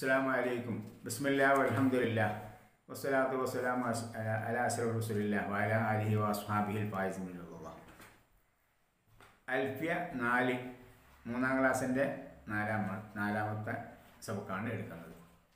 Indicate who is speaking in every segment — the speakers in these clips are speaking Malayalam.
Speaker 1: അസ്സാം വലൈക്കും ബിസ്മില്ലാ അലഹമുല്ല വസ്സലാത്തു വസ്സലാം അല അസ്റഫ് റസുലില്ല വല അലിഹി വസ്ഹാബിഹിൽ ഫായിസിമില്ല അൽഫിയ നാല് മൂന്നാം ക്ലാസ്സിൻ്റെ നാലാം നാലാമത്തെ സബക്കാണ് എടുക്കുന്നത്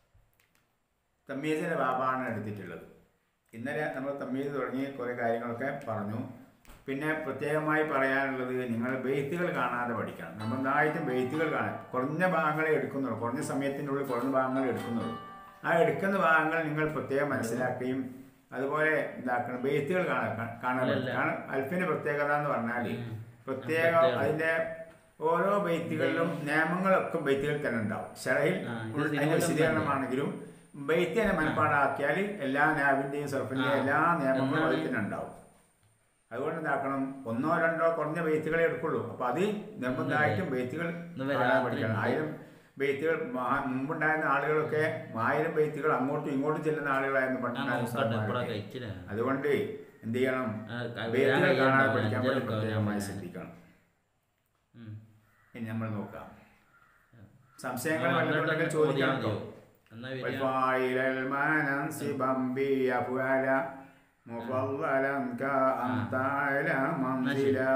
Speaker 1: തമ്മീസിൻ്റെ ബാബാണ് എടുത്തിട്ടുള്ളത് ഇന്നലെ നമ്മൾ തമ്മീസ് തുടങ്ങി കുറേ കാര്യങ്ങളൊക്കെ പറഞ്ഞു പിന്നെ പ്രത്യേകമായി പറയാനുള്ളത് നിങ്ങൾ ബെയ്ത്തുകൾ കാണാതെ പഠിക്കണം നമ്മൾ നന്നായിട്ടും ബെയ്ത്തുകൾ കാണാൻ കുറഞ്ഞ ഭാഗങ്ങളെ എടുക്കുന്നുള്ളൂ കുറഞ്ഞ സമയത്തിൻ്റെ ഉള്ളിൽ കുറഞ്ഞ ഭാഗങ്ങൾ എടുക്കുന്നുള്ളൂ ആ എടുക്കുന്ന ഭാഗങ്ങൾ നിങ്ങൾ പ്രത്യേകം മനസ്സിലാക്കുകയും അതുപോലെ ഇതാക്കണം ബെയ്ത്തുകൾ കാണാൻ കാണാൻ
Speaker 2: അല്ലല്ല.
Speaker 1: കാരണം അൽഫിൻ്റെ പ്രത്യേകത എന്ന് പറഞ്ഞാൽ പ്രത്യേകം
Speaker 2: പ്രത്യേകം.
Speaker 1: അതിൻ്റെ ഓരോ ബെയ്ത്തുകളിലും നിയമങ്ങളൊക്കെ ബെയ്ത്തുകളിൽ തന്നെ ഉണ്ടാവും ഷറയിൽ
Speaker 2: ആ, ഇത്
Speaker 1: അതിൻ്റെ
Speaker 2: സിനിമയിലും
Speaker 1: വിശദീകരണമാണെങ്കിലും ബെയ്ത്ത് തന്നെ മനപ്പാടാക്കിയാൽ എല്ലാ നാവിൻ്റെയും സർഫിൻ്റെയും
Speaker 2: ആ.
Speaker 1: എല്ലാ നിയമങ്ങളും അതിൽ
Speaker 2: എന്നാണ്
Speaker 1: തന്നെ ഉണ്ടാവും അതുകൊണ്ട് എന്താക്കണം ഒന്നോ രണ്ടോ കുറഞ്ഞ ബെയ്ത്തുകളെ എടുക്കുള്ളൂ അപ്പൊ അത് നിർബന്ധമായിട്ടും ബെയ്ത്തുകൾ
Speaker 2: ഇന്ന്
Speaker 1: കാണാൻ
Speaker 2: വരാൻ
Speaker 1: പഠിക്കണം
Speaker 2: ഉണ്ട്.
Speaker 1: ആയിരം ബെയ്ത്തുകൾ മാ- മുമ്പുണ്ടായിരുന്ന ആളുകളൊക്കെ ആയിരം ബെയ്ത്തുകൾ അങ്ങോട്ടും ഇങ്ങോട്ടും ചെല്ലുന്ന ആളുകളായിരുന്നു
Speaker 2: ആ
Speaker 1: പണ്ടുണ്ടായിരുന്ന
Speaker 2: നോക്കട്ടെ ഇവിടെ
Speaker 1: ഉസ്താദുമാരൊക്കെ.
Speaker 2: കഴിച്ചില്ല
Speaker 1: അതുകൊണ്ട് എന്ത് ചെയ്യണം
Speaker 2: ആ, ക-
Speaker 1: ബെയ്ത്തുകൾ
Speaker 2: വരാൻ
Speaker 1: കാണാൻ
Speaker 2: കഴിയുന്നുണ്ടോ?
Speaker 1: പഠിക്കാൻ വേണ്ടി
Speaker 2: അഞ്ചരക്ക്
Speaker 1: പ്രത്യേകമായി
Speaker 2: വരാൻ
Speaker 1: ശ്രദ്ധിക്കണം
Speaker 2: ഉം.
Speaker 1: ഇനി നമ്മൾ നോക്കാം സംശയങ്ങൾ
Speaker 2: ആ,
Speaker 1: വല്ലതുണ്ടെങ്കിൽ
Speaker 2: എന്നിട്ട്
Speaker 1: ചോദിക്കാം
Speaker 2: ഓതിയാ
Speaker 1: കേട്ടോ
Speaker 2: മതിയോ? എന്നാ വരിക?
Speaker 1: والفاعل المنصبا بأفعل مفضلا كأنت على منزلا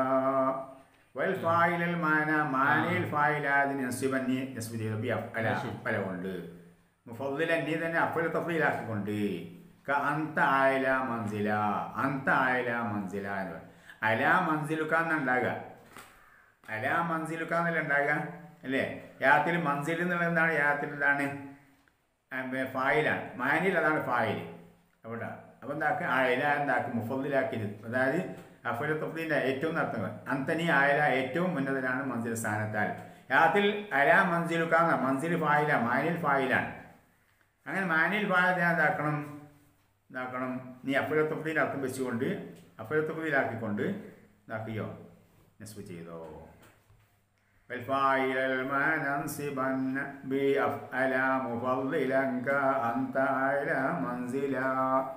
Speaker 1: والفاعل المعنى معنى الفاعل هذه نصبا نسبة بأفعل
Speaker 2: ശരി.
Speaker 1: أفعل കൊണ്ട് മുഫദ്ദില നീ തന്നെ അഫൽ തഫീലാക്കിക്കൊണ്ട് ക അന്ത ആയല മൻസില അന്ത ആയല മൻസില എന്ന് പറയും അല മൻസിലുക്ക എന്നുണ്ടാകുക അല മൻസിലുക്ക എന്നല്ല ഉണ്ടാകുക അല്ലേ യാത്തിൽ മൻസിൽ എന്നുള്ളത് എന്താണ് യാത്തിൽ എന്താണ് ഫായിലാണ് മാനിൽ അതാണ് ഫായിൽ അവിടെ അപ്പോൾ എന്താക്കുക അയല എന്താക്കും മുഫദ്ദിലാക്കിയത് അതായത് അഫൽ തഫീലിൻ്റെ ഏറ്റവും അർത്ഥങ്ങൾ അന്തനി അയല ഏറ്റവും ഉന്നതനാണ് മൻസിൽ സ്ഥാനത്താൽ യാത്തിൽ അല മൻസിലുക്ക എന്ന മൻസിൽ ഫായില മാനിൽ ഫായിലാണ് അങ്ങനെ മാനിൽ ഫായിൽ ഞാൻ എന്താക്കണം ഇതാക്കണം നീ അഫലത്വത്തിൻ്റെ അർത്ഥം വെച്ചുകൊണ്ട് അഫലത്വത്തിലാക്കിക്കൊണ്ട് ഇതാക്കിയോ നസ്ബ് ചെയ്തോ والفاعل المنصبا بأفعل مفضلا كأنت على منزلا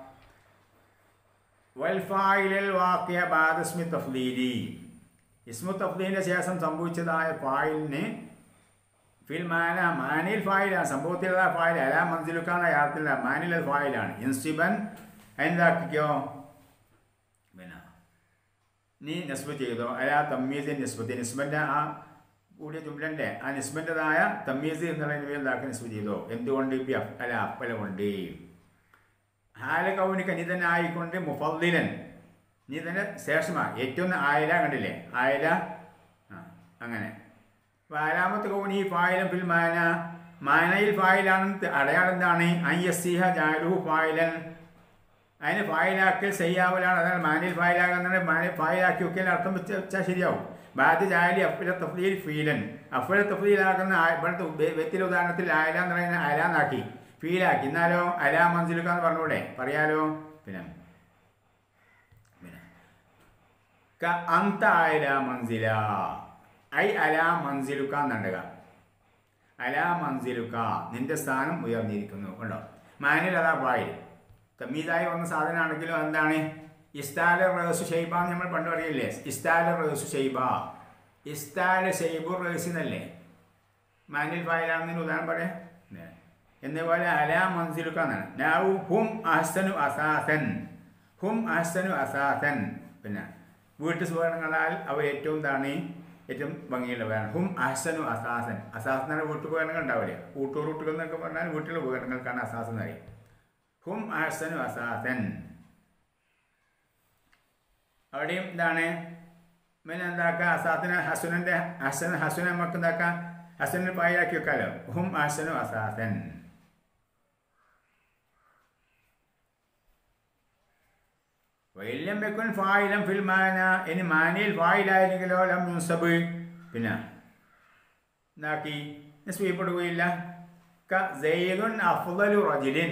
Speaker 1: والفاعل الواقع بعد اسم التفضيل اسم التفضيലിന്റെ ശേഷം സംഭവിച്ചതായ ഫായിലിന് ഫിൽ മാന മാനിൽ ഫായിലാണ് സംഭവത്തിലുള്ള ഫായിൽ അല മൻസിലുക്കാന്ന യാത്രത്തില മാനിൽ അത് ഫായിലാണ് ഇൻസിബൻ എന്താക്കിക്കോ പിന്നെ നീ നസ്ബ് ചെയ്തോ അല തമ്മീസ് നിസ്ബത്ത് നിസ്ബന്റെ ആ കൂടിയ ജുംലന്റെ ആ നിസ്ബന്റേതായ തമ്മീസ് എന്നുള്ളതിന് പേര് എന്താക്കി നിസ്ബ് ചെയ്തോ എന്തുകൊണ്ട് ബി അഫ് അല അപ്പല കൊണ്ട് ഹാല കൗനിക്ക നീ തന്നെ ആയിക്കൊണ്ട് മുഫദ്ദിലൻ നീ തന്നെ ശേഷമാ ഏറ്റവും ആയില കണ്ടില്ലേ ആയില ആ അങ്ങനെ വാലാമത്ത് കൗനി ഫായിലൻ ഫിൽ മാന മാനയിൽ ഫായിലാണ് അടയാളം എന്താണ് ഐ എസ് സിഹ ജാലുഹു ഫായിലൻ അതിന് ഫായിലാക്കൽ ചെയ്യാവലാണ് അതാണ് മാനിൽ ഫായിലാകുന്നത് മാനിൽ ഫായിലാക്കി വെക്കൽ അർത്ഥം വെച്ച് വെച്ചാൽ ശരിയാവും ബാധ്യ ജാലി അഫില തഫ്ലീൽ ഫീലൻ അഫില തഫ്ലീലാക്കുന്ന ആ- ഇവിടുത്തെ ഉദ്ദേ- വ്യക്തിയുടെ ഉദാഹരണത്തിൽ ആയല എന്ന് പറയുന്ന അലാന്നാക്കി ഫീലാക്കി എന്നാലോ അലാ മൻസിലുക്ക എന്ന് പറഞ്ഞൂടെ പറയാലോ പിന്നെ പിന്നെ ക അന്ത അല മൻസില ഐ അല മൻസിലുക്ക എന്നുണ്ടക അല മൻസിലുക്ക നിന്റെ സ്ഥാനം ഉയർന്നിരിക്കുന്നു കണ്ടോ മാനിൽ അതാ പായി തമ്മീതായി വന്ന സാധനമാണെങ്കിലും എന്താണ് ഇസ്താല റേസു ഷെയ്ബ എന്ന് നമ്മൾ പണ്ട് പറയില്ലേ ഇസ്താല റേസു ഷെയ്ബ ഇസ്താല ഷെയ്ബു റേസ് എന്നല്ലേ മാനിൽ ഫായിലാണെന്നതിന് ഉദാഹരണം പറയാം ഇല്ലേ? എന്നപോലെ അല മൻസിലുക്ക എന്നാണ് നാവു ഹും അഹ്സനു അസാസൻ ഹും അഹ്സനു അസാസൻ പിന്നെ വീട്ടു സുഖങ്ങളാൽ അവർ ഏറ്റവും എന്താണ് ഏറ്റവും ഭംഗിയുള്ളവരാണ് ഹും അഹ്സനു അസാസൻ അസാസൻ എന്ന വീട്ടുപകരണങ്ങൾ ഉണ്ടാവില്ലേ ഊട്ടൂർ ഊട്ടുകൾ എന്നൊക്കെ പറഞ്ഞാൽ വീട്ടിലെ ഉപകരണങ്ങൾക്കാണ് അസാസൻ എന്ന് പറയും ഹും അഹ്സനു അസാസൻ അവിടെയും എന്താണ് പിന്നെ എന്താക്കുക അസാസിനെ ഹസുനന്റെ ഹസൻ ഹസുന നമുക്ക് എന്താക്കാം ഹസനിൽ പായാക്കി വെക്കാലോ ഹും അഹ്സനു അസാസൻ വൈലം വെക്കുൻ ഫായിലം ഫിൽ മാന ഇനി മാനയിൽ ഫായിലായിരുന്നെങ്കിലോ ലം യുസബ് പിന്നെ എന്താക്കി സ്വീപ്പെടുകയില്ല ക സെയ്ദുൻ അഫ്ദലു റജിലിൻ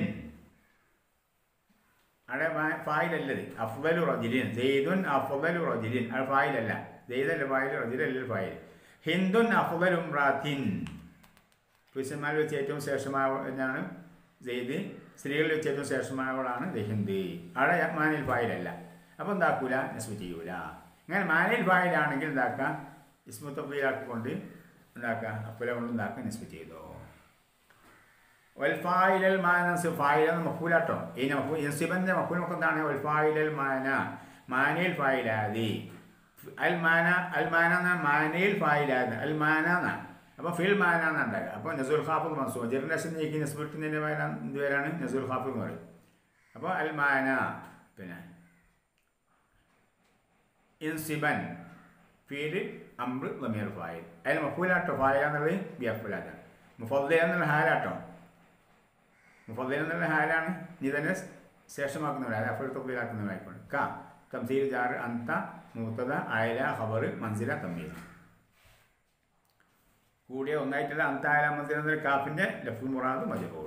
Speaker 1: അവിടെ ഫായിലല്ലത് അഫ്ദലു റജിലിൻ സെയ്ദുൻ അഫ്ദലു റജിലിൻ അത് ഫായിലല്ല സെയ്ദല്ല ഫായിൽ റജിലല്ല ഫായിൽ ഹിന്ദുൻ അഫ്ദലു റാത്തിൻ പുരുഷന്മാരിൽ വെച്ച് ഏറ്റവും ശ്രേഷ്ഠമാവനാണ് സെയ്ദ് സ്ത്രീകളിൽ വെച്ച് ഏറ്റവും ശ്രേഷ്ഠമായവളാണ് ഹിന്ദ് അവിടെ മാനിൽ ഫായിലല്ല അപ്പോൾ എന്താക്കൂല നസ്ബ് ചെയ്യൂല ഇങ്ങനെ മാനിൽ ഫായിലാണെങ്കിൽ എന്താക്കാം ഇസ്മുത്തബ്ദീലാക്കിക്കൊണ്ട് എന്താക്കുക അപ്പുല കൊണ്ട് എന്താക്കുക നസ്ബ് ചെയ്തോ വൽഫായിലൽ മാനസ് ഫായില എന്ന മഫൂലാട്ടോ ഈ മഫൂ ഇൻസിബന്റെ മഫൂൽ നമുക്ക് എന്താണ് വൽഫായിലൽ മാന മാനയിൽ ഫായിലാതി അൽ മാന അൽ മാന എന്ന മാനയിൽ ഫായിലാതി അൽ മാന എന്നാണ് അപ്പോൾ ഫിൽ മാന എന്നുണ്ടാകുക അപ്പോൾ നസുൽ ഖാഫിദ് മൻസൂബ് ജെറിനേഷൻ നീക്കി നസ്ബിട്ടിൻ്റെ പേരാണ് എന്ത് പേരാണ് നസുൽ ഖാഫിദ് എന്ന് പറയും അപ്പോൾ അൽ മാന പിന്നെ ഇൻസിബൻ ഫീല് അമ്ര ലമീർ ഫായിൽ അതിൽ മഫൂലാട്ടോ ഫായ എന്നുള്ളത് ബി അഫുലാറ്റാണ് മുഫദ്ദ എന്നുള്ള ഹാലാട്ടോ മുഫദ്ദ എന്നുള്ള ഹാലാണ് നീ തന്നെ ശേഷമാക്കുന്നവരാണ് അഫുൽ തബ്ദീലാക്കുന്നവരായിക്കൊണ്ട് ക തംസീൽ ജാർ അന്ത മൂത്തത അയല ഖബർ മൻസില തമ്മീൽ കൂടിയ ഒന്നായിട്ടുള്ള അന്തായ മൻസില എന്ന കാഫിൻ്റെ ലഫുൽ മുറാദ് മജബൂർ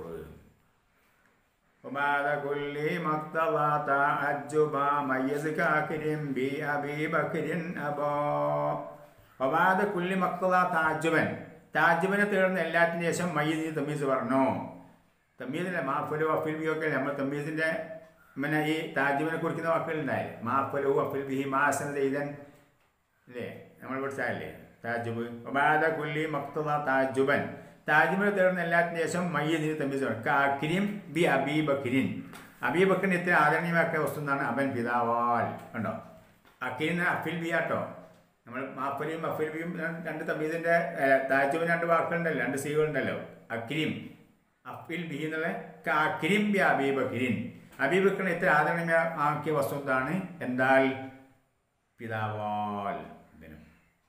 Speaker 1: وبعد كل مقتضى تعجبا ميز كاكر بأبي بكر أبا وبعد كل مقتضى تعجبا താജുബിനെ തേടുന്ന എല്ലാറ്റിന് ശേഷം മയ്യീസ് തമ്മീസ് പറഞ്ഞു തമ്മീസിൻ്റെ മാഫലു അഫിൽ ബി ഒക്കെ നമ്മൾ തമ്മീസിൻ്റെ പിന്നെ ഈ താജുബിനെ കുറിക്കുന്ന വാക്കുകളുണ്ടായി മാഫലു അഫിൽ ബിഹി മാസൻ ചെയ്തൻ അല്ലേ നമ്മൾ പഠിച്ചാലേ താജുബ് ഒബാദ കുല്ലി മക്തദ താജുബൻ താജ്മഹൽ തേടുന്ന എല്ലാറ്റിന് ശേഷം മയ്യദിന് തമ്മിൽ കാക്കിരിം ബി അബീബക്കിരിൻ അബീബക്കിന് ഇത്ര ആദരണീയമാക്കിയ വസ്തു എന്നാണ് അവൻ പിതാവാൽ കണ്ടോ അക്കിരിന് അഫിൽ ബി ആട്ടോ നമ്മൾ മാഫലിയും അഫിൽ ബിയും രണ്ട് തമ്മീദിൻ്റെ താജ്മഹൽ രണ്ട് വാക്കുകളുണ്ടല്ലോ രണ്ട് സീകളുണ്ടല്ലോ അക്കിരിം അഫിൽ ബി എന്നുള്ള കാക്കിരിം ബി അബീബക്കിരിൻ അബീബക്കിന് ഇത്ര ആദരണീയമാക്കിയ വസ്തു എന്താണ് എന്താൽ പിതാവാൽ ഇതിനും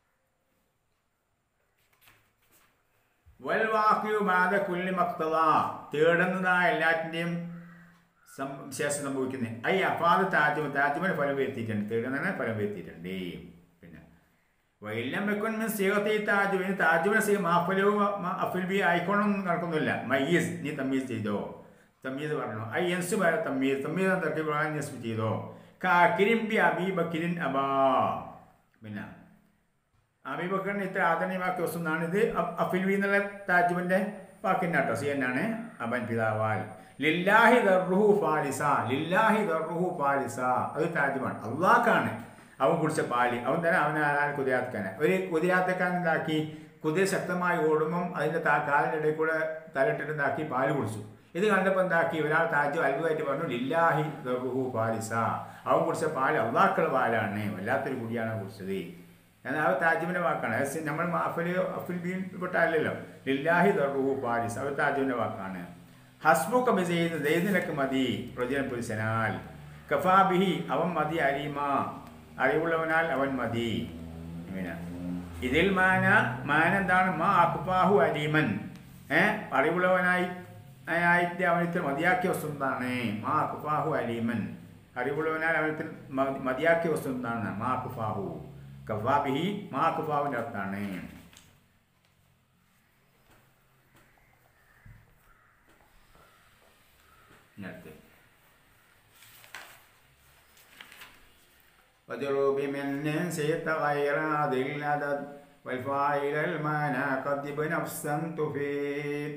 Speaker 1: വൽവാക്കിയു ബാധ കുല്ലി മക്തദ തേടുന്നതായ എല്ലാറ്റിൻ്റെയും ശേഷം സംഭവിക്കുന്നത് ഐ അഫാദ് താജുമ താജുമന് ഫലം വരുത്തിയിട്ടുണ്ട് തേടുന്നതിന് ഫലം വരുത്തിയിട്ടുണ്ട് പിന്നെ വൈലം വെക്കുൻ മീൻ സീഹത്തി താജുവിന് താജുവിന് സീ മാഫലു അഫിൽ ബി ആയിക്കോണം നടക്കുന്നില്ല മയ്യീസ് നീ തമ്മീസ് ചെയ്തോ തമ്മീസ് പറഞ്ഞു ഐ എൻസ് വര തമ്മീസ് തമ്മീസ് തട്ടി പ്രകാരം നെസ്ബ് ചെയ്തോ കാക്കിരിൻ ബി അബി ബക്കിരിൻ അബാ പിന്നെ അബിബക്കറിന് ഇത്ര ആദരണീയമാക്കിയ വസ്തു എന്നാണ് ഇത് അഫിൽവി എന്നുള്ള താജുവിൻ്റെ വാക്കിൻ്റെ കേട്ടോ സി എന്നാണ് അബൻ പിതാവാൽ ലില്ലാഹി ദർറുഹു ഫാലിസ ലില്ലാഹി ദർറുഹു ഫാലിസ അത് താജുമാണ് അള്ളാഹ്ക്കാണ് അവൻ കുടിച്ച പാല് അവൻ തന്നെ അവനെ ആരാൻ കുതിരാത്തക്കാനെ ഒരു കുതിരാത്തക്കാൻ എന്താക്കി കുതിര ശക്തമായി ഓടുമ്പം അതിൻ്റെ താ കാലിൻ്റെ ഇടയിൽ കൂടെ തലയിട്ടിട്ട് എന്താക്കി പാല് കുടിച്ചു ഇത് കണ്ടപ്പോൾ എന്താക്കി ഒരാൾ താജു അത്ഭുതമായിട്ട് പറഞ്ഞു ലില്ലാഹി ദർറുഹു ഫാലിസ അവൻ കുടിച്ച പാല് അള്ളാഹ്ക്കുള്ള പാലാണ് വല്ലാത്തൊരു കുടിയാണ് കുടിച്ചത് എന്നാൽ ആ താജുവിൻ്റെ വാക്കാണ് അത് നമ്മൾ അഫിൽ അഫിൽ ബീൻ പെട്ടല്ലോ ലില്ലാഹി ദർറുഹു പാരിസ് അത് താജുവിൻ്റെ വാക്കാണ് ഹസ്ബു കബി ചെയ്യുന്ന ദൈദിനക്ക് മതി പ്രജന പുരുഷനാൽ കഫാബിഹി അവൻ മതി അരീമ അറിവുള്ളവനാൽ അവൻ മതി ഇങ്ങനെ ഇതിൽ മാന മാന എന്താണ് മാ അക്ഫാഹു അലീമൻ ഏ അറിവുള്ളവനായി ആയിട്ട് അവനത്തിൽ മതിയാക്കിയ വസ്തു എന്താണ് മാ അക്ഫാഹു അലീമൻ അറിവുള്ളവനാൽ അവനത്തിൽ മതിയാക്കിയ വസ്തു എന്താണ് മാ അക്ഫാഹു കഫാബിഹി മാ കഫാവിൻ്റെ അർത്ഥാണ് അടുത്ത് وجروب من سيت غير ذي العدد والفاعل المعنى قد بنفسا تفيد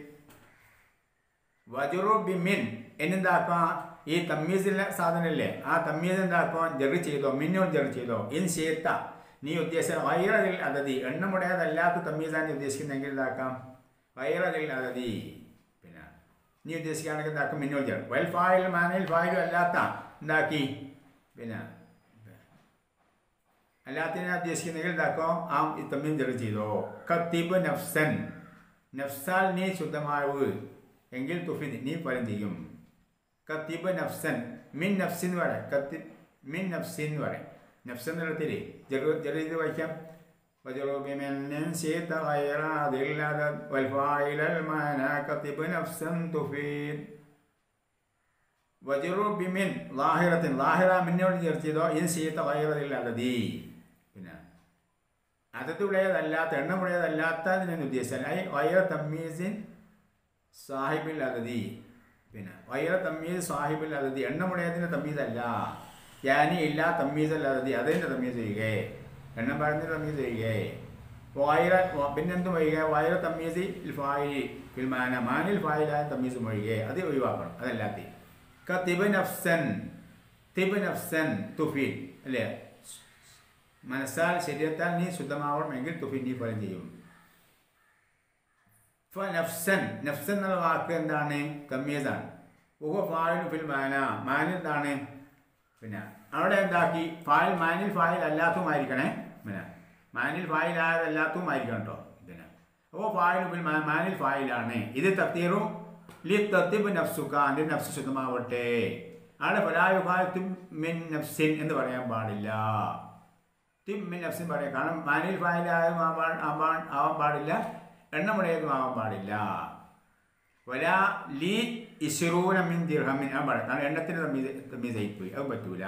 Speaker 1: വജുറൂബി മിൻ എന്നെന്താക്കാം ഈ തമ്മീസിലെ സാധനമില്ലേ ആ തമ്മീസ് എന്താക്കാം ജെറി ചെയ്തോ മിന്നോട് ജെറി ചെയ്തോ ഇൻ ശേത്ത നീ ഉദ്ദേശിച്ച വൈറതിൽ അതതി എണ്ണമുടേതല്ലാത്ത തമ്മീസാണ് നീ ഉദ്ദേശിക്കുന്നെങ്കിൽ ഇതാക്കാം വൈറതിൽ അതതി പിന്നെ നീ ഉദ്ദേശിക്കുകയാണെങ്കിൽ എന്താക്കും മിന്നോട് ചേർ വൈൽ ഫായിൽ മാനയിൽ ഫായിലും അല്ലാത്ത എന്താക്കി പിന്നെ അല്ലാത്തതിനെ ഉദ്ദേശിക്കുന്നെങ്കിൽ ഇതാക്കോ ആ ഈ തമ്മീൻ ജെറി ചെയ്തോ കത്തിബ് നഫ്സൻ നഫ്സാൽ നീ ശുദ്ധമാവ് എങ്കിൽ തുഫി നീ ഫലം ചെയ്യും കത്തിബ് നഫ്സൻ മിൻ നഫ്സിൻ വരെ കത്തി മിൻ നഫ്സിൻ വരെ നഫ്സ് എന്നുള്ളതിൽ ചെറിയ ഇത് വായിക്കാം وجروب من نسيت غير ذي العدد والفاعل المعنى كتب نفسا تفيد وجروب من ظاهرة ظاهرة മിന്നോട് ചേർച്ചതോ ഇൻ സീത്ത ഗൈറതിൽ അതതി പിന്നെ അതത്തുടേതല്ലാത്ത എണ്ണമുടേതല്ലാത്തതിനെ ഉദ്ദേശിച്ചാൽ ഐ വൈറ തമ്മീസിൻ സാഹിബിൽ അതതി പിന്നെ വൈറ തമ്മീസ് സാഹിബിൽ അതതി എണ്ണമുടേതിൻ്റെ തമ്മീസല്ല യാനി ഇല്ല തമ്മീസ് അല്ല അതതി അതിൻ്റെ തമ്മീസ് ചെയ്യുകയെ എണ്ണം പറഞ്ഞ തമ്മീസ് ചെയ്യുകയെ വൈറ പിന്നെന്തും വൈകുക വൈറ തമ്മീസ് ഫായി ഫിൽമാന മാനിൽ ഫായിലായ തമ്മീസ് മൊഴികെ അത് ഒഴിവാക്കണം അതല്ലാത്തി ക തിബ് നഫ്സൻ തിബ് നഫ്സൻ തുഫി അല്ലേ മനസ്സാൽ ശരീരത്താൽ നീ ശുദ്ധമാവണമെങ്കിൽ തുഫി നീ ഫലം ചെയ്യും ഫ നഫ്സൻ നഫ്സൻ എന്നുള്ള വാക്ക് എന്താണ് തമ്മീസാണ് ഉഹ ഫായിൽ ഫിൽ മാന മാൻ എന്താണ് പിന്നെ അവിടെ എന്താക്കി ഫായിൽ മാനിൽ ഫായിൽ അല്ലാത്തതുമായിരിക്കണേ പിന്നെ മാനിൽ ഫായിൽ ആയതല്ലാത്തതുമായിരിക്കണം കേട്ടോ ഇതിന് അപ്പോൾ ഫായിൽ ഫിൽ മാ മാനിൽ ഫായിലാണ് ഇത് തത്തീറും ലി തത്തിബ് നഫ്സുക്ക എൻ്റെ നഫ്സ് ശുദ്ധമാവട്ടെ അവിടെ ഫലായുഖായത്തും മിൻ നഫ്സിൻ എന്ന് പറയാൻ പാടില്ല തിം മിൻ നഫ്സിൻ പറയാം കാരണം മാനിൽ ഫായിലായതും ആവാൻ ആവാൻ ആവാൻ പാടില്ല എണ്ണമുടയതും ആവാൻ പാടില്ല വല ലി ഇസ്റൂന മിൻ ദിർഹമിൻ ആ പാടില്ല കാരണം എണ്ണത്തിന് തമ്മി തമ്മി പോയി അത് പറ്റൂല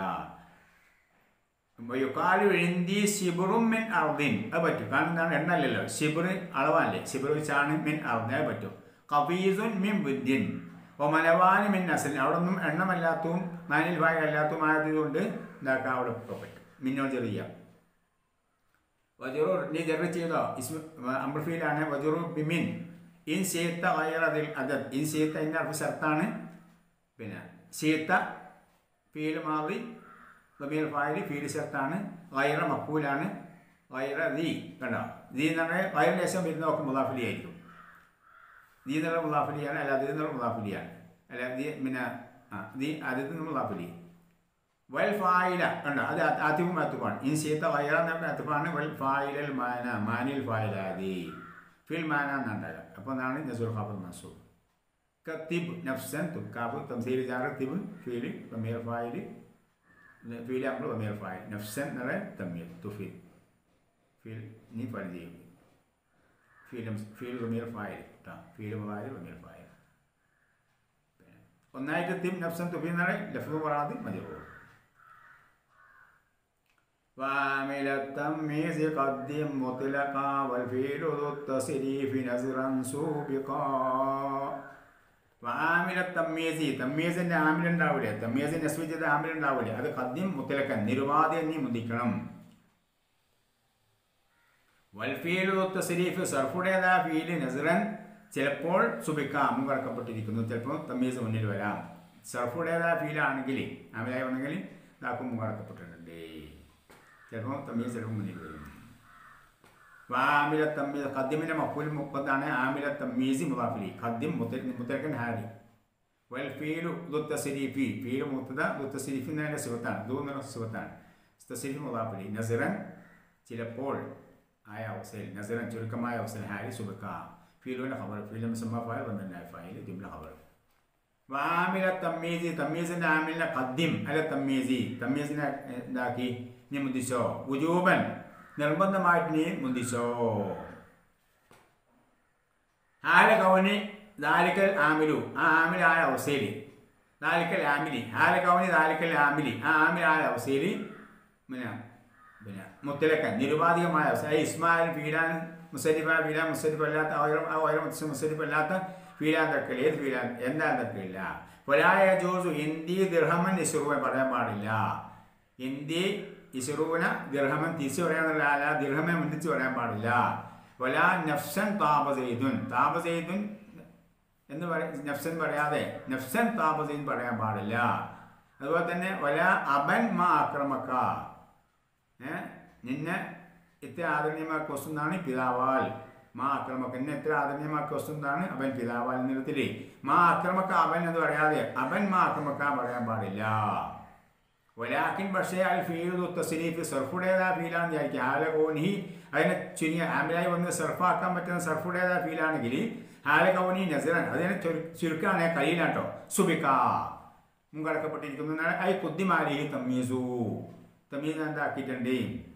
Speaker 1: യുക്കാലു എഴുന്തി ഷിബറും മിൻ അർദിൻ അത് പറ്റും കാരണം എന്താണ് എണ്ണ അല്ലല്ലോ ഷിബർ അളവല്ലേ ഷിബർ വെച്ചാണ് മിൻ അർദിൻ അത് പറ്റും കബീസുൻ മിൻ ബുദ്ധിൻ ഓ മലവാന് മിൻ നസലിൻ അവിടെ ഒന്നും എണ്ണമല്ലാത്തതും മാനിൽ ഭാഗ അല്ലാത്തതുമായതുകൊണ്ട് ഇതാക്കാം അവിടെ ഇപ്പോൾ പറ്റും മിന്നോ ചെറിയ വജുറു നീ ജെറ് ചെയ്തോ ഇസ്മ അമ്രഫീലാണ് വജുറു ബിമിൻ ഇൻ സീത്ത വയറതിൽ അതത് ഇൻ സീത്ത എൻ്റെ അർത്ഥം ശർത്താണ് പിന്നെ സീത്ത ഫീൽ മാറി ദമീർ ഫായിൽ ഫീൽ ശർത്താണ് വയറ മക്കൂലാണ് വയറ ദി കണ്ടോ ദി എന്ന് പറഞ്ഞാൽ വയറിന് ശേഷം വരുന്ന ഒക്കെ മുതാഫിലി ആയിരിക്കും ദി എന്നുള്ള മുതാഫിലിയാണ് അല്ല അതിൽ നിന്നുള്ള മുതാഫിലിയാണ് അല്ല ദി പിന്നെ ആ ദി അതിൽ നിന്ന് മുതാഫിലി വൽ ഫായില കണ്ടോ അത് ആത്തിവും അത്തുപ്പാണ് ഇൻ സീത്ത വയറ എന്ന അത്തുപ്പാണ് വൽ ഫായിലൽ മാന മാനിൽ ഫായിലാതി ഫിൽ മാന എന്നുണ്ടാകുക അപ്പോൾ എന്നാണ് നസുൽ ഖാബ് മസൂർ കത്തിബ് നഫ്സൻ തുക്കാബ് തംസീൽ ജാറ് തിബ് ഫീൽ തമീർ ഫായിൽ ഫീൽ നമ്മൾ തമീർ ഫായിൽ നഫ്സൻ എന്നുള്ള തമീർ തുഫീൽ ഫീൽ നീ പണി ചെയ്യും ഫീൽ ഫീൽ തമീർ ഫായിൽ കേട്ടോ ഫീൽ ഫായിൽ തമീർ ഫായിൽ ഒന്നായിട്ട് തിം നഫ്സൻ തുഫീൽ എന്നാണ് ലഫ്ലു പറയാതെ മതി പോകും وعامل التمييز قدم مطلقا والفيل ذو التصريف نزرا سوبقا وعامل التمييز തമ്മീസിന്റെ ആമിൽ ഉണ്ടാവില്ലേ തമ്മീസ് നസ്ബി ചെയ്ത ആമിൽ ഉണ്ടാവില്ലേ അത് കദ്യം മുത്തലക്കൻ നിരുവാദി എന്നീ മുന്തിക്കണം വൽഫീലു തസ്രീഫ് സർഫുടേതാ ഫീല് നസറൻ ചിലപ്പോൾ സുബിക്കാം മുങ്കടക്കപ്പെട്ടിരിക്കുന്നു ചിലപ്പോൾ തമ്മീസ് മുന്നിൽ വരാം സർഫുടേതാ ഫീലാണെങ്കിൽ ആമിലായി വന്നെങ്കിൽ ഇതാക്കും മുങ്കടക്കപ്പെട്ടിട്ടുണ്ട് ചിലപ്പോൾ തമ്മീസ് ചിലപ്പോൾ മുന്നിൽ വരും ആമില തമ്മീസ് ഖദ്യമിൻ്റെ മക്കൂൽ മുപ്പത്താണ് ആമില തമ്മീസി മുതാഫിലി ഖദ്യം മുത്തരക്കൻ ഹാരി വൽ ഫീലു ദുത്തസിരിഫി ഫീലു മുത്തത ദുത്തസിരിഫി എന്നതിൻ്റെ സുഹത്താണ് ദൂ എന്നുള്ള സുഹത്താണ് തസിരിഫി മുതാഫിലി നസറൻ ചിലപ്പോൾ ആയ അവസ്ഥയിൽ നസറൻ ചുരുക്കമായ അവസ്ഥയിൽ ഹാരി സുബക്ക ഫീലുവിൻ്റെ ഖബർ ഫീലു മുസമ്മ ഫയൽ വന്നില്ല ഫയൽ ജുംല ഖബർ വാമില തമ്മീസി തമ്മീസിന്റെ ആമിലിനെ ഖദ്യം അല്ല തമ്മീസി തമ്മീസിനെ ഇതാക്കി നീ മുന്തിച്ചോ ഉജൂബൻ നിർബന്ധമായിട്ട് നീ മുന്തിച്ചോ ഹാല കവനി ദാലിക്കൽ ആമിലു ആ ആമിലായ അവസ്ഥയിൽ ദാലിക്കൽ ആമിലി ഹാല കവനി ദാലിക്കൽ ആമിലി ആ ആമിലായ അവസ്ഥയിൽ പിന്നെ പിന്നെ മുത്തലക്കൻ നിരുപാധികമായ അവസ്ഥ ഇസ്മായിൽ ഫീലാൻ മുസരിഫ ഫീലാൻ മുസരിഫ് അല്ലാത്ത ഓരം ആ ഓരം മുസരിഫ് അല്ലാത്ത ഫീലാൻ തക്കൽ ഏത് ഫീലാൻ എന്താ തക്കില്ല പൊലായ ജോസു ഹിന്ദി ദിർഹമൻ ഇസ്രുവൻ പറയാൻ പാടില്ല ഹിന്ദി ഇസ്രൂന ദിർഹമൻ തിരിച്ചു പറയാന്നുള്ള അല്ല ദിർഹമെ മുന്നിച്ച് പറയാൻ പാടില്ല വല നഫ്സൻ താപസെയ്തുൻ താപസെയ്തുൻ എന്ന് പറ നഫ്സൻ പറയാതെ നഫ്സൻ താപസെയ്തുൻ പറയാൻ പാടില്ല അതുപോലെ തന്നെ വല അബൻ മാ ആക്രമക്ക ഏ നിന്നെ ഇത്ര ആദരണീയമാക്കി വസ്തുന്നാണ് പിതാവാൽ മാ ആക്രമക്ക എന്നെ എത്ര ആദരണീയമാക്കി വസ്തുന്നാണ് അവൻ പിതാവാൽ നിരത്തില് മാ ആക്രമക്ക അവൻ എന്ന് പറയാതെ അവൻ മാ ആക്രമക്ക പറയാൻ പാടില്ല ഒലാക്കിൻ പക്ഷേ അൽ ഫീലു തസ്രീഫ് സർഫുടേതാ ഫീലാന്ന് വിചാരിക്കുക ഹാലകോനി അതിനെ ചുരുങ്ങിയ ആമിലായി വന്ന് സർഫാക്കാൻ പറ്റുന്ന സർഫുടേതാ ഫീലാണെങ്കിൽ ഹാലകോനി നസറൻ അതിനെ ചുരുക്കാണ് കയ്യിലാട്ടോ സുബിക്ക മുങ്കടക്കപ്പെട്ടിരിക്കുന്നു ഐ കുദ്ദിമാരി തമ്മീസു തമ്മീസ് എന്താക്കിയിട്ടുണ്ട്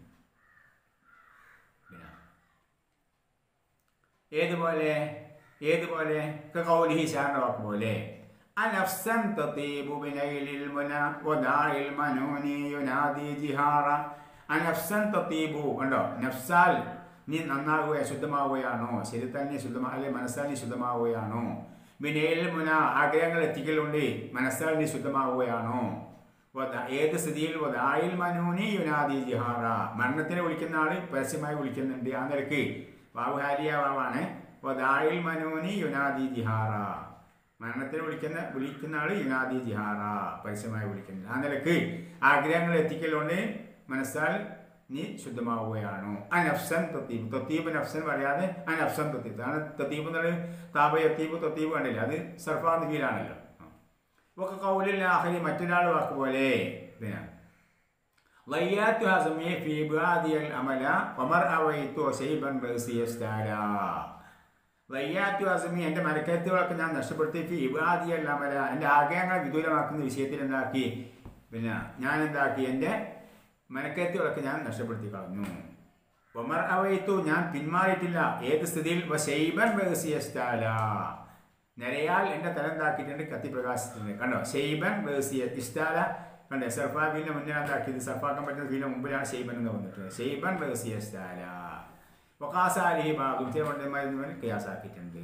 Speaker 1: ഏതുപോലെ ഏതുപോലെ കൗലിഹി ശാറിന്റെ വാക്ക് പോലെ അനഫ്സൻ തതീബു ബിലൈലിൽ മുന വദാഇൽ മനൂനി യുനാദി ജിഹാറ അനഫ്സൻ തതീബു കണ്ടോ നഫ്സാൽ നീ നന്നാകുക ശുദ്ധമാവുകയാണോ ശരി തന്നെ ശുദ്ധമാ അല്ലെ മനസ്സാൽ നീ ശുദ്ധമാവുകയാണോ ബിനയിൽ മുന ആഗ്രഹങ്ങൾ എത്തിക്കലുണ്ട് മനസ്സാൽ നീ ശുദ്ധമാവുകയാണോ ഏത് സ്ഥിതിയിൽ വദായിൽ മനൂനി യുനാദി ജിഹാറ മരണത്തിനെ വിളിക്കുന്ന ആള് പരസ്യമായി വിളിക്കുന്നുണ്ട് ആ നിരക്ക് വാവ് ഹാലിയ വാവാണ് വദായിൽ മനൂനി യുനാദി ജിഹാറ മരണത്തിന് വിളിക്കുന്ന വിളിക്കുന്ന ആള് യുനാദി ജിഹാറ പരസ്യമായി വിളിക്കുന്നത് ആ നിലക്ക് ആഗ്രഹങ്ങൾ എത്തിക്കലുകൊണ്ട് മനസ്സാൽ നീ ശുദ്ധമാവുകയാണോ അനഫ്സൻ തൊത്തീബ് തൊത്തീബ് നഫ്സൻ പറയാതെ അനഫ്സൻ തൊത്തീബ് അതാണ് തൊത്തീബ് എന്നുള്ളത് താപ യത്തീബ് തൊത്തീബ് കണ്ടില്ല അത് സർഫാന്ന് ഫീലാണല്ലോ ഒക്കെ കൗലിൽ ആഹരി മറ്റൊരാൾ വാക്ക് പോലെ ഇതിനാണ് ضيعت هزمي في بادي الأمل ومر أويت شيبا بأسي استعلا ضيعت هزمي എൻ്റെ മരക്കരുത്തുകളൊക്കെ ഞാൻ നഷ്ടപ്പെടുത്തി ഫി ഇബാദി അമല എൻ്റെ ആഗ്രഹങ്ങൾ വിദൂരമാക്കുന്ന വിഷയത്തിൽ എന്താക്കി പിന്നെ ഞാൻ എന്താക്കി എൻ്റെ മനക്കരുത്തുകളൊക്കെ ഞാൻ നഷ്ടപ്പെടുത്തി കളഞ്ഞു ഒമർ അവയിത്തു ഞാൻ പിന്മാറിയിട്ടില്ല ഏത് സ്ഥിതിയിൽ ഷെയ്ബൻ ബേസിയസ്റ്റാല നിരയാൽ എൻ്റെ തല എന്താക്കിയിട്ടുണ്ട് കത്തി പ്രകാശിച്ചിട്ടുണ്ട് കണ്ടോ ഷെയ്ബൻ ബേസിയ ഇസ്റ്റാല കണ്ടേ സർഫാബിന്റെ മുന്നേ എന്താക്കിയത് സർഫാക്കാൻ പറ്റുന്ന ഫീലിന് മുമ്പിലാണ് ഷെയ്ബൻ എന്ന് വന്നിട്ടുള്ളത് ഷെയ്ബൻ ബേസിയസ്റ്റാല വക്കാസാലി ബാബും ചില പണ്ഡിതന്മാർ കയാസാക്കിയിട്ടുണ്ട്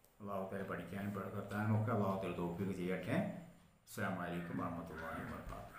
Speaker 1: അള്ളാഹുത്തല പഠിക്കാനും പ്രവർത്താനും ഒക്കെ അള്ളാഹുത്തല തോപ്പിക്ക് ചെയ്യട്ടെ അസ്സാം വലൈക്കും വാഹമത്തല്ലാഹി വാത്തു